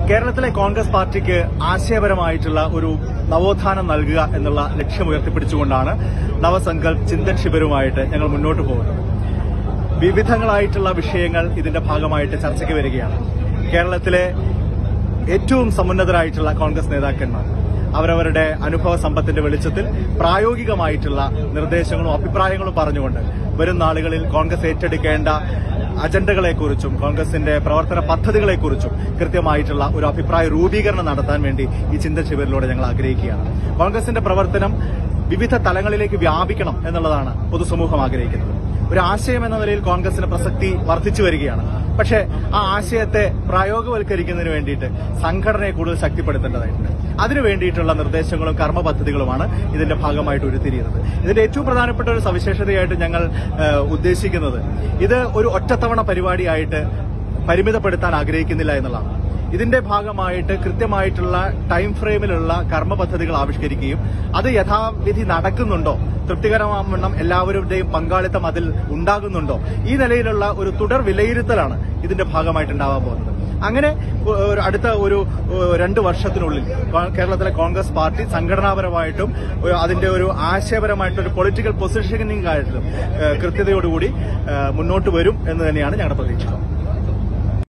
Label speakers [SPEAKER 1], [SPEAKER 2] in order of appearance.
[SPEAKER 1] കേരളത്തിലെ കോൺഗ്രസ് പാർട്ടിക്ക് ആശയപരമായിട്ടുള്ള ഒരു നവോത്ഥാനം നൽകുക എന്നുള്ള ലക്ഷ്യം ഉയർത്തിപ്പിടിച്ചുകൊണ്ടാണ് നവസങ്കൽപ് ചിന്തൻ ശിബിരവുമായിട്ട് ഞങ്ങൾ മുന്നോട്ട് പോകുന്നത് വിവിധങ്ങളായിട്ടുള്ള വിഷയങ്ങൾ ഇതിന്റെ ഭാഗമായിട്ട് ചർച്ചയ്ക്ക് വരികയാണ് കേരളത്തിലെ ഏറ്റവും സമുന്നതരായിട്ടുള്ള കോൺഗ്രസ് നേതാക്കന്മാർ അവരവരുടെ അനുഭവ സമ്പത്തിന്റെ വെളിച്ചത്തിൽ പ്രായോഗികമായിട്ടുള്ള നിർദ്ദേശങ്ങളും അഭിപ്രായങ്ങളും പറഞ്ഞുകൊണ്ട് വരും നാളുകളിൽ കോൺഗ്രസ് ഏറ്റെടുക്കേണ്ട അജണ്ടകളെക്കുറിച്ചും കോൺഗ്രസിന്റെ പ്രവർത്തന പദ്ധതികളെക്കുറിച്ചും കൃത്യമായിട്ടുള്ള ഒരു അഭിപ്രായ രൂപീകരണം നടത്താൻ വേണ്ടി ഈ ചിന്തൻ ശിബിരിലൂടെ ഞങ്ങൾ ആഗ്രഹിക്കുകയാണ് കോൺഗ്രസിന്റെ പ്രവർത്തനം വിവിധ തലങ്ങളിലേക്ക് വ്യാപിക്കണം എന്നുള്ളതാണ് പൊതുസമൂഹം ആഗ്രഹിക്കുന്നത് ഒരു ആശയം എന്ന നിലയിൽ കോൺഗ്രസിന് പ്രസക്തി വർദ്ധിച്ചു വരികയാണ് പക്ഷേ ആ ആശയത്തെ പ്രായോഗവൽക്കരിക്കുന്നതിന് വേണ്ടിയിട്ട് സംഘടനയെ കൂടുതൽ ശക്തിപ്പെടുത്തേണ്ടതായിട്ടുണ്ട് അതിനു വേണ്ടിയിട്ടുള്ള നിർദ്ദേശങ്ങളും കർമ്മ പദ്ധതികളുമാണ് ഇതിന്റെ ഭാഗമായിട്ട് ഉരുത്തിരിയുന്നത് ഇതിന്റെ ഏറ്റവും പ്രധാനപ്പെട്ട ഒരു സവിശേഷതയായിട്ട് ഞങ്ങൾ ഏഹ്, ഉദ്ദേശിക്കുന്നത് ഇത് ഒരു ഒറ്റത്തവണ പരിപാടിയായിട്ട് പരിമിതപ്പെടുത്താൻ ആഗ്രഹിക്കുന്നില്ല എന്നുള്ളതാണ് ഇതിന്റെ ഭാഗമായിട്ട് കൃത്യമായിട്ടുള്ള ടൈം ഫ്രെയിമിലുള്ള കർമ്മ പദ്ധതികൾ ആവിഷ്കരിക്കുകയും അത് യഥാവിധി നടക്കുന്നുണ്ടോ തൃപ്തികരമാവണ്ണം എല്ലാവരുടെയും പങ്കാളിത്തം അതിൽ ഉണ്ടാകുന്നുണ്ടോ ഈ നിലയിലുള്ള ഒരു തുടർ വിലയിരുത്തലാണ് ഇതിന്റെ ഭാഗമായിട്ട് ഉണ്ടാവാൻ പോകുന്നത് അങ്ങനെ ഒരു അടുത്ത ഒരു ഏഹ്, രണ്ട് വർഷത്തിനുള്ളിൽ കോ- കേരളത്തിലെ കോൺഗ്രസ് പാർട്ടി സംഘടനാപരമായിട്ടും ഒരു അതിന്റെ ഒരു ആശയപരമായിട്ടും ഒരു പൊളിറ്റിക്കൽ പൊസിഷനിങ് ആയിട്ടും ഏഹ്, കൃത്യതയോടുകൂടി ഏഹ്, മുന്നോട്ട് വരും എന്ന് തന്നെയാണ് ഞങ്ങളുടെ പ്രതീക്ഷ